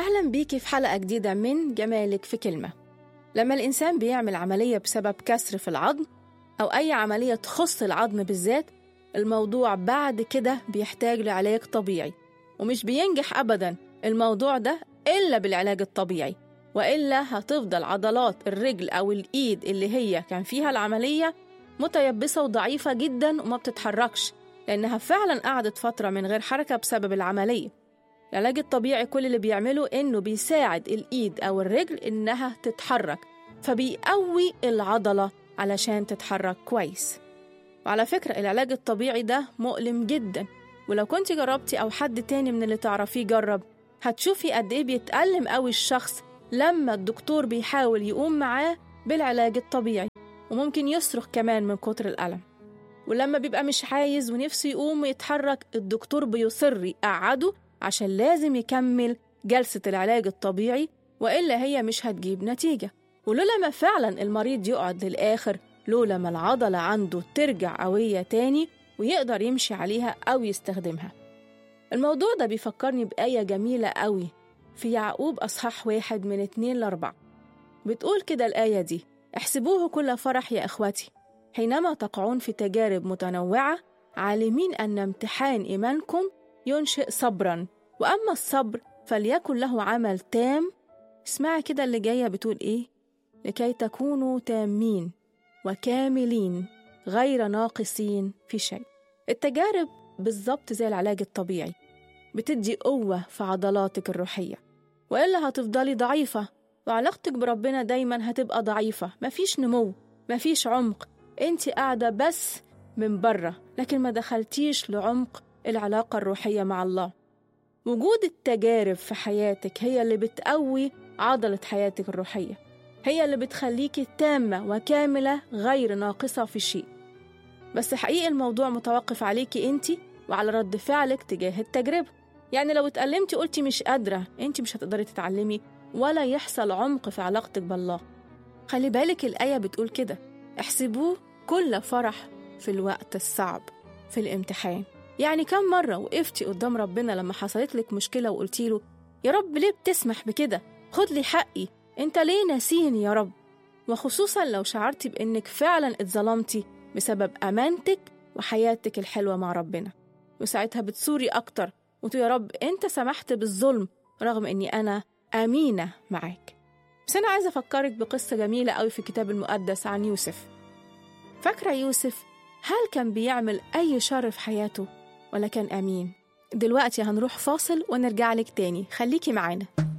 أهلا بيكي في حلقة جديدة من جمالك في كلمة لما الإنسان بيعمل عملية بسبب كسر في العظم أو أي عملية تخص العظم بالذات الموضوع بعد كده بيحتاج لعلاج طبيعي ومش بينجح أبدا الموضوع ده إلا بالعلاج الطبيعي وإلا هتفضل عضلات الرجل أو الإيد اللي هي كان فيها العملية متيبسة وضعيفة جدا وما بتتحركش لأنها فعلا قعدت فترة من غير حركة بسبب العملية العلاج الطبيعي كل اللي بيعمله إنه بيساعد الإيد أو الرجل إنها تتحرك فبيقوي العضلة علشان تتحرك كويس وعلى فكرة العلاج الطبيعي ده مؤلم جدا ولو كنت جربتي أو حد تاني من اللي تعرفيه جرب هتشوفي قد إيه بيتألم قوي الشخص لما الدكتور بيحاول يقوم معاه بالعلاج الطبيعي وممكن يصرخ كمان من كتر الألم ولما بيبقى مش عايز ونفسه يقوم ويتحرك الدكتور بيصر يقعده عشان لازم يكمل جلسة العلاج الطبيعي وإلا هي مش هتجيب نتيجة ولولا ما فعلا المريض يقعد للآخر لولا ما العضلة عنده ترجع قوية تاني ويقدر يمشي عليها أو يستخدمها الموضوع ده بيفكرني بآية جميلة قوي في يعقوب أصحاح واحد من اتنين لأربعة بتقول كده الآية دي احسبوه كل فرح يا إخوتي حينما تقعون في تجارب متنوعة عالمين أن امتحان إيمانكم ينشئ صبرا وأما الصبر فليكن له عمل تام اسمعي كده اللي جاية بتقول إيه لكي تكونوا تامين وكاملين غير ناقصين في شيء التجارب بالظبط زي العلاج الطبيعي بتدي قوة في عضلاتك الروحية وإلا هتفضلي ضعيفة وعلاقتك بربنا دايما هتبقى ضعيفة مفيش نمو مفيش عمق انت قاعدة بس من بره لكن ما دخلتيش لعمق العلاقة الروحية مع الله وجود التجارب في حياتك هي اللي بتقوي عضلة حياتك الروحية هي اللي بتخليكي تامة وكاملة غير ناقصة في شيء بس حقيقي الموضوع متوقف عليكي انت وعلى رد فعلك تجاه التجربة يعني لو اتألمتي قلتي مش قادرة انت مش هتقدري تتعلمي ولا يحصل عمق في علاقتك بالله خلي بالك الآية بتقول كده احسبوه كل فرح في الوقت الصعب في الامتحان يعني كم مرة وقفتي قدام ربنا لما حصلت لك مشكلة وقلتي له يا رب ليه بتسمح بكده خد لي حقي انت ليه ناسيني يا رب وخصوصا لو شعرتي بانك فعلا اتظلمتي بسبب امانتك وحياتك الحلوة مع ربنا وساعتها بتصوري اكتر وتقولي يا رب انت سمحت بالظلم رغم اني انا امينة معاك بس انا عايزة افكرك بقصة جميلة قوي في الكتاب المقدس عن يوسف فاكرة يوسف هل كان بيعمل أي شر في حياته ولا كان أمين؟ دلوقتي هنروح فاصل ونرجع لك تاني خليكي معانا